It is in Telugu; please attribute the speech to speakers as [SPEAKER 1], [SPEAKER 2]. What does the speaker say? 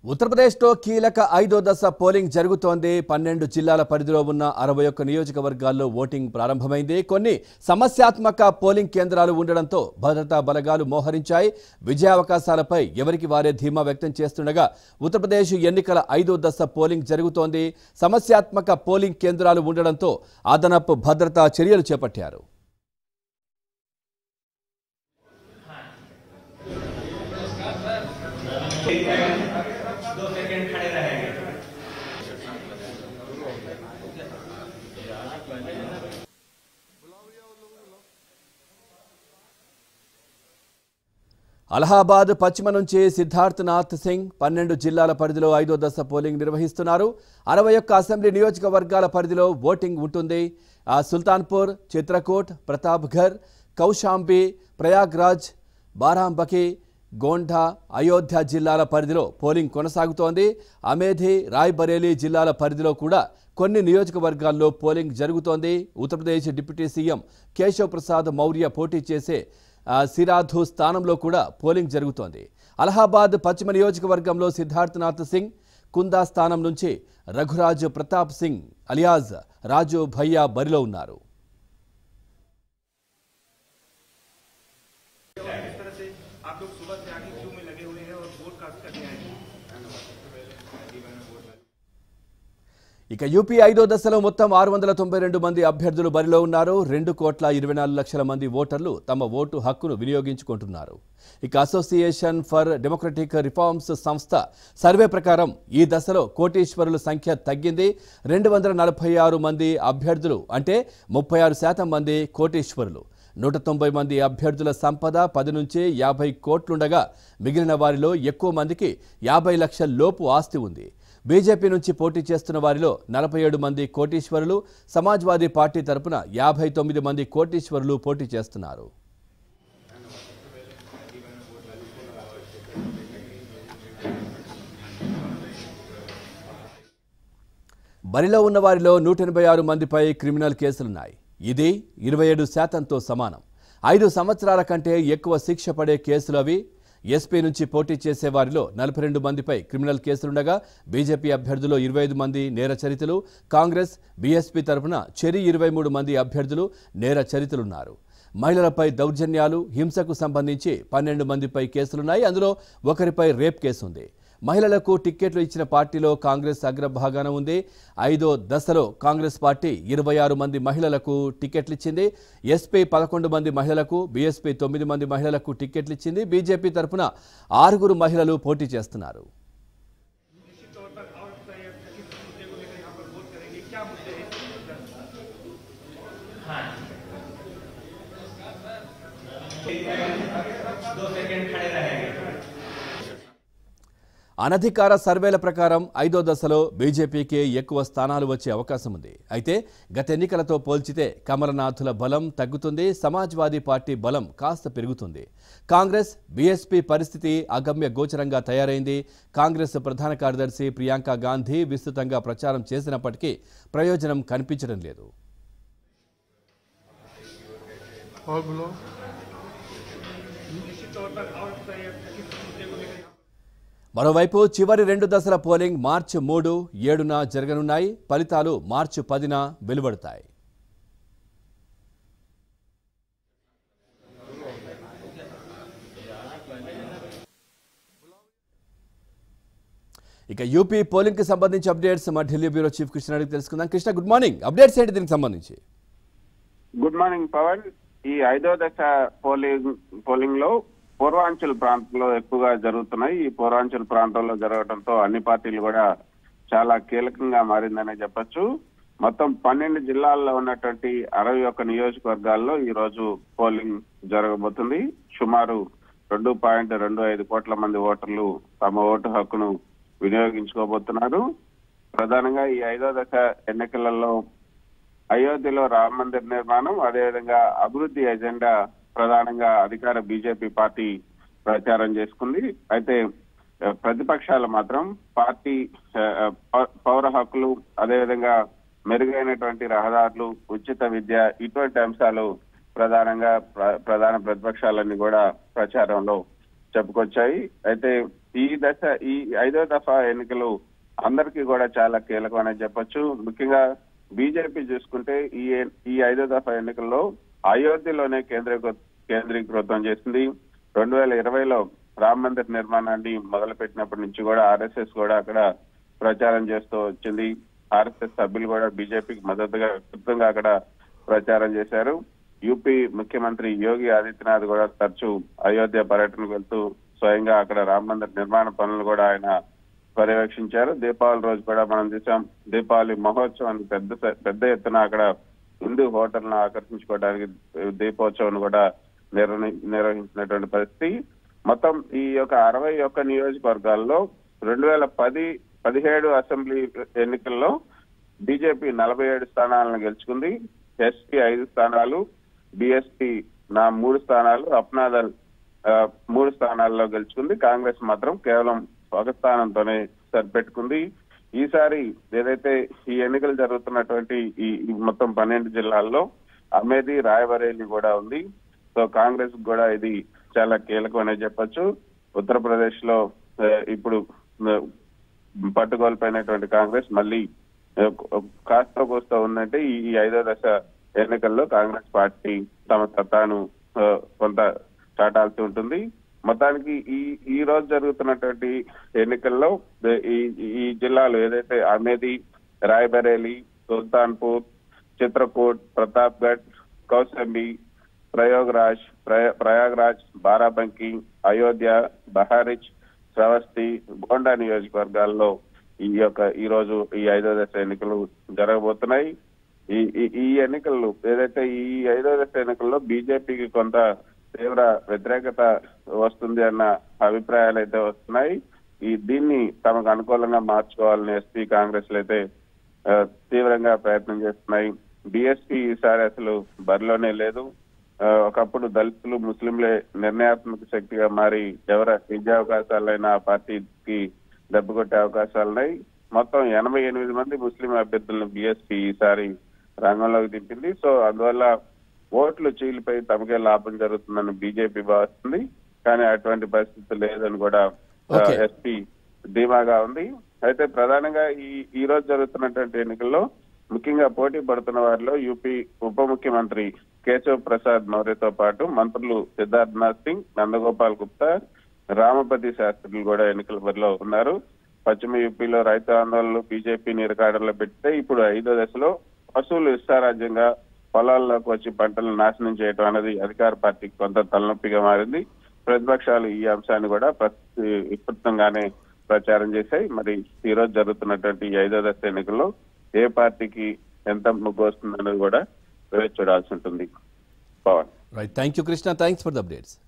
[SPEAKER 1] ఉత్తరప్రదేశ్లో కీలక ఐదో దశ పోలింగ్ జరుగుతోంది పన్నెండు జిల్లాల పరిధిలో ఉన్న అరవై ఒక్క నియోజకవర్గాల్లో ఓటింగ్ ప్రారంభమైంది కొన్ని సమస్యాత్మక పోలింగ్ కేంద్రాలు ఉండడంతో భద్రతా బలగాలు మోహరించాయి విజయావకాశాలపై ఎవరికి వారే ధీమా వ్యక్తం చేస్తుండగా ఉత్తరప్రదేశ్ ఎన్నికల ఐదో దశ పోలింగ్ జరుగుతోంది సమస్యాత్మక పోలింగ్ కేంద్రాలు ఉండడంతో అదనపు భద్రతా చర్యలు చేపట్టారు
[SPEAKER 2] दो सेकंड खड़े रहेंगे
[SPEAKER 1] అలహాబాద్ పశ్చిమ నుంచి సిద్ధార్థ్ నాథ్ సింగ్ పన్నెండు జిల్లాల పరిధిలో ఐదో దశ పోలింగ్ నిర్వహిస్తున్నారు అరవై ఒక్క అసెంబ్లీ నియోజకవర్గాల పరిధిలో ఓటింగ్ ఉంటుంది ఆ సుల్తాన్పూర్ చిత్రకూట్ ప్రతాప్ఘర్ కౌశాంబి ప్రయాగ్రాజ్ బారాంబకి గోంఢా అయోధ్య జిల్లాల పరిధిలో పోలింగ్ కొనసాగుతోంది అమేధి రాయ్బరేలీ జిల్లాల పరిధిలో కూడా కొన్ని నియోజకవర్గాల్లో పోలింగ్ జరుగుతోంది ఉత్తరప్రదేశ్ డిప్యూటీ సీఎం కేశవ్ ప్రసాద్ మౌర్య పోటీ చేసే ఆ, సిరాధు స్థానంలో కూడా పోలింగ్ జరుగుతోంది అలహాబాద్ పశ్చిమ నియోజకవర్గంలో సిద్ధార్థనాథ్ సింగ్ కుందా స్థానం నుంచి రఘురాజ్ ప్రతాప్ సింగ్ అలియాజ్ రాజు భయ్యా బరిలో ఉన్నారు
[SPEAKER 3] इस तरह से आप लोग सुबह से आगे क्यू में लगे हुए हैं और वोट कास्ट करने आए हैं
[SPEAKER 1] ఇక యూపీ ఐదో దశలో మొత్తం ఆరు వందల తొంభై రెండు మంది అభ్యర్థులు బరిలో ఉన్నారు రెండు కోట్ల ఇరవై నాలుగు లక్షల మంది ఓటర్లు తమ ఓటు హక్కును వినియోగించుకుంటున్నారు ఇక అసోసియేషన్ ఫర్ డెమోక్రటిక్ రిఫార్మ్స్ సంస్థ సర్వే ప్రకారం ఈ దశలో కోటీశ్వరుల సంఖ్య తగ్గింది రెండు వందల నలభై ఆరు మంది అభ్యర్థులు అంటే ముప్పై ఆరు శాతం మంది కోటీశ్వరులు నూట తొంభై మంది అభ్యర్థుల సంపద పది నుంచి యాభై కోట్లుండగా మిగిలిన వారిలో ఎక్కువ మందికి యాభై లక్షల లోపు ఆస్తి ఉంది బీజేపీ నుంచి పోటీ చేస్తున్న వారిలో నలభై ఏడు మంది కోటీశ్వరులు సమాజ్వాదీ పార్టీ తరపున యాభై తొమ్మిది మంది కోటీశ్వరులు పోటీ చేస్తున్నారు బరిలో ఉన్న వారిలో నూట ఎనభై ఆరు మందిపై క్రిమినల్ కేసులున్నాయి ఇది ఇరవై ఏడు శాతంతో సమానం ఐదు సంవత్సరాల కంటే ఎక్కువ శిక్ష పడే కేసులు అవి ఎస్పీ నుంచి పోటీ చేసే వారిలో నలభై రెండు మందిపై క్రిమినల్ కేసులుండగా బీజేపీ అభ్యర్థులు ఇరవై ఐదు మంది నేర చరితులు కాంగ్రెస్ బీఎస్పీ తరపున చెరి ఇరవై మూడు మంది అభ్యర్థులు నేర చరితులున్నారు మహిళలపై దౌర్జన్యాలు హింసకు సంబంధించి పన్నెండు మందిపై కేసులున్నాయి అందులో ఒకరిపై రేప్ కేసు ఉంది మహిళలకు టిక్కెట్లు ఇచ్చిన పార్టీలో కాంగ్రెస్ అగ్రభాగాన ఉంది ఐదో దశలో కాంగ్రెస్ పార్టీ ఇరవై ఆరు మంది మహిళలకు టిక్కెట్లు ఇచ్చింది ఎస్పీ పదకొండు మంది మహిళలకు బీఎస్పీ తొమ్మిది మంది మహిళలకు టిక్కెట్లు ఇచ్చింది బీజేపీ తరపున ఆరుగురు మహిళలు పోటీ చేస్తున్నారు
[SPEAKER 3] निश्चित तौर पर और किस मुद्दे को लेकर यहाँ पर वोट करेंगे क्या मुद्दे हैं
[SPEAKER 2] दो सेकंड खड़े रहेंगे
[SPEAKER 1] అనధికార సర్వేల ప్రకారం ఐదో దశలో బీజేపీకి ఎక్కువ స్థానాలు వచ్చే అవకాశం ఉంది అయితే గత ఎన్నికలతో పోల్చితే కమలనాథుల బలం తగ్గుతుంది సమాజ్వాదీ పార్టీ బలం కాస్త పెరుగుతుంది కాంగ్రెస్ బీఎస్పీ పరిస్థితి అగమ్య గోచరంగా తయారైంది కాంగ్రెస్ ప్రధాన కార్యదర్శి ప్రియాంక గాంధీ విస్తృతంగా ప్రచారం చేసినప్పటికీ ప్రయోజనం కనిపించడం లేదు
[SPEAKER 4] और बोलो
[SPEAKER 3] निश्चित तौर पर और किस मुद्दे को लेकर यहाँ
[SPEAKER 1] మరోవైపు చివరి రెండు దశల పోలింగ్ మార్చి మూడు ఏడున జరగనున్నాయి ఫలితాలు మార్చి పదిన వెలువడతాయి ఇక యూపీ పోలింగ్ కి సంబంధించి అప్డేట్స్ మా ఢిల్లీ బ్యూరో చీఫ్ కృష్ణ అడిగి తెలుసుకుందాం కృష్ణ గుడ్ మార్నింగ్ అప్డేట్స్ ఏంటి దీనికి సంబంధించి
[SPEAKER 5] గుడ్ మార్నింగ్ పవన్ ఈ ఐదో దశ పోలింగ్ పోలింగ్ లో పూర్వాంచల్ ప్రాంతంలో ఎక్కువగా జరుగుతున్నాయి ఈ పూర్వాంచల్ ప్రాంతంలో జరగడంతో అన్ని పార్టీలు కూడా చాలా కీలకంగా మారిందనే చెప్పొచ్చు మొత్తం పన్నెండు జిల్లాల్లో ఉన్నటువంటి అరవై ఒక్క నియోజకవర్గాల్లో ఈ రోజు పోలింగ్ జరగబోతుంది సుమారు రెండు పాయింట్ రెండు ఐదు కోట్ల మంది ఓటర్లు తమ ఓటు హక్కును వినియోగించుకోబోతున్నారు ప్రధానంగా ఈ ఐదో దశ ఎన్నికలలో అయోధ్యలో రామ మందిర్ నిర్మాణం అదేవిధంగా అభివృద్ధి ఎజెండా ప్రధానంగా అధికార బీజేపీ పార్టీ ప్రచారం చేసుకుంది అయితే ఆ, ప్రతిపక్షాలు మాత్రం పార్టీ ఆ, ఆ, పౌ- పౌర హక్కులు అదేవిధంగా మెరుగైనటువంటి రహదారులు ఉచిత విద్య ఇటువంటి అంశాలు ప్రధానంగా ప్ర- ప్రధాన ప్రతిపక్షాలన్నీ కూడా ప్రచారంలో చెప్పుకొచ్చాయి అయితే ఈ దశ ఈ ఐదో దఫా ఎన్నికలు అందరికీ కూడా చాలా కీలకమని చెప్పొచ్చు ముఖ్యంగా బీజేపీ చూసుకుంటే ఈ ఈ ఐదో దఫా ఎన్నికల్లో అయోధ్యలోనే కేంద్రీకృ కేంద్రీకృతం చేసింది రెండు వేల ఇరవైలో రామ మందిర్ నిర్మాణాన్ని మొదలు పెట్టినప్పటి నుంచి కూడా ఆర్ఎస్ఎస్ కూడా అక్కడ ప్రచారం చేస్తూ వచ్చింది ఆర్ఎస్ఎస్ సభ్యులు కూడా బీజేపీకి మద్దతుగా విస్తృతంగా అక్కడ ప్రచారం చేశారు యూపీ ముఖ్యమంత్రి యోగి ఆదిత్యనాథ్ కూడా తరచూ అయోధ్య పర్యటనకు వెళ్తూ స్వయంగా అక్కడ రామ మందిర్ నిర్మాణ పనులు కూడా ఆయన పర్యవేక్షించారు దీపావళి రోజు కూడా మనం చూసాం దీపావళి మహోత్సవాన్ని పెద్ద పెద్ద ఎత్తున అక్కడ హిందూ హోటల్ను ఆకర్షించుకోవడానికి దీపోత్సవాన్ని కూడా నిర్వహి నిర్వహించినటువంటి పరిస్థితి మొత్తం ఈ యొక్క అరవై ఒక్క నియోజకవర్గాల్లో రెండు వేల పది పదిహేడు అసెంబ్లీ ఎన్నికల్లో బీజేపీ నలభై ఏడు స్థానాలను గెలుచుకుంది ఎస్పీ ఐదు స్థానాలు బిఎస్పీ నా మూడు స్థానాలు అప్నాదల్ ఆ, మూడు స్థానాల్లో గెలుచుకుంది కాంగ్రెస్ మాత్రం కేవలం ఒక స్థానంతోనే సరిపెట్టుకుంది ఈసారి ఏదైతే ఈ ఎన్నికలు జరుగుతున్నటువంటి ఈ ఈ మొత్తం పన్నెండు జిల్లాల్లో అమేధి రాయబరేలి కూడా ఉంది సో కాంగ్రెస్ కూడా ఇది చాలా కీలకం అనే చెప్పొచ్చు ఉత్తరప్రదేశ్ లో ఆ, ఇప్పుడు ఆ, పట్టుకోల్పోయినటువంటి కాంగ్రెస్ మళ్ళీ ఆ, కాస్త కోస్తా ఉందంటే ఈ ఈ ఐదో దశ ఎన్నికల్లో కాంగ్రెస్ పార్టీ తమ సత్తాను ఆ, కొంత చాటాల్సి ఉంటుంది మొత్తానికి ఈ ఈ రోజు జరుగుతున్నటువంటి ఎన్నికల్లో ద- ఈ ఈ జిల్లాలు ఏదైతే అమేధి రాయ్బరేలి సుల్తాన్పూర్ చిత్రకూట్ ప్రతాప్గఢ్ కౌసంబి ప్రయోగరాజ్ ప్రయ- ప్రయాగ్రాజ్ బారాబంకి అయోధ్య బహారిచ్ శ్రవస్తి గోండా నియోజకవర్గాల్లో ఈ యొక్క ఈ రోజు ఈ ఐదో దశ ఎన్నికలు జరగబోతున్నాయి ఈ ఈ- ఈ ఎన్నికల్లో ఏదైతే ఈ ఐదో దశ ఎన్నికల్లో బీజేపీకి కొంత తీవ్ర వ్యతిరేకత వస్తుంది అన్న అభిప్రాయాలు అయితే వస్తున్నాయి ఈ దీన్ని తమకు అనుకూలంగా మార్చుకోవాలని ఎస్పీ కాంగ్రెస్ అయితే ఆ, తీవ్రంగా ప్రయత్నం చేస్తున్నాయి బిఎస్పీ ఈసారి అసలు బరిలోనే లేదు ఆ, ఒకప్పుడు దళితులు ముస్లింలే నిర్ణయాత్మక శక్తిగా మారి ఎవర విద్యావకాశాలైన ఆ పార్టీకి దెబ్బ కొట్టే అవకాశాలున్నాయి మొత్తం ఎనభై ఎనిమిది మంది ముస్లిం అభ్యర్థులను బిఎస్పీ ఈసారి రంగంలోకి దింపింది సో అందువల్ల ఓట్లు చీలిపై తమకే లాభం జరుగుతుందని బీజేపీ భావిస్తుంది కానీ అటువంటి పరిస్థితి లేదని కూడా
[SPEAKER 1] Okay.
[SPEAKER 5] ఎస్పీ ధీమాగా ఉంది అయితే ప్రధానంగా ఈ ఈ రోజు జరుగుతున్నటువంటి ఎన్నికల్లో ముఖ్యంగా పోటీ పడుతున్న వారిలో యూపీ ఉప ముఖ్యమంత్రి కేశవ్ ప్రసాద్ మౌర్యతో పాటు మంత్రులు సిద్ధార్థనాథ్ సింగ్ నందగోపాల్ గుప్తా రామపతి శాస్త్రులు కూడా ఎన్నికల బరిలో ఉన్నారు పశ్చిమ యూపీలో రైతు ఆందోళనలు బీజేపీ నీరకాడలో పెడితే ఇప్పుడు ఐదో దశలో పశువులు ఇష్టారాజ్యంగా పొలాల్లోకి వచ్చి పంటలను నాశనం చేయడం అనేది అధికార పార్టీకి కొంత తలనొప్పిగా మారింది ప్రతిపక్షాలు ఈ అంశాన్ని కూడా ప్రతి విస్తృతంగానే ప్రచారం చేశాయి మరి ఈ రోజు జరుగుతున్నటువంటి ఈ ఐదో దశ ఎన్నికల్లో ఏ పార్టీకి ఎంత ముగ్గు వస్తుందన్నది కూడా వేచి చూడాల్సి ఉంటుంది Pavan
[SPEAKER 1] right thank you Krishna thanks for the updates